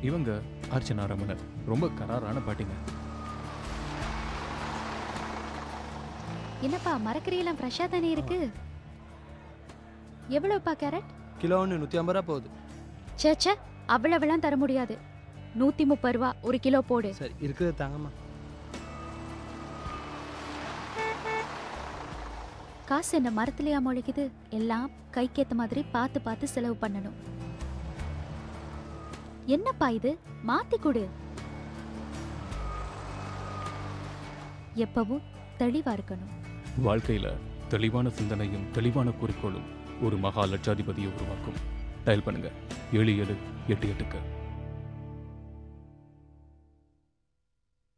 இவங்க அர்ச்சனா ரமணன் ரொம்ப கராரான பாட்டிங்க என்னப்பா மரக்கறியெல்லாம் ஃப்ரெஷ்ஷாக தானே இருக்கு எவ்வளோப்பா கேரட் கிலோ ஒன்று நூற்றி ஐம்பது ரூபா போகுது சேச்சே அவ்வளவெல்லாம் தர முடியாது நூற்றி முப்பது ரூபா ஒரு கிலோ போடு சரி இருக்குது தாங்கம்மா காசு என்ன மரத்துலயா முளைக்குது எல்லாம் கைக்கேத்த மாதிரி பார்த்து பார்த்து செலவு பண்ணணும் என்னப்பா இது மாத்தி கொடு எப்பவும் தெளிவா இருக்கணும் வாழ்க்கையில தெளிவான சிந்தனையும் தெளிவான குறிக்கோளும் ஒரு மகா லட்சாதிபதியை உருவாக்கும் டயல் பண்ணுங்க ஏழு ஏழு எட்டு எட்டுக்கு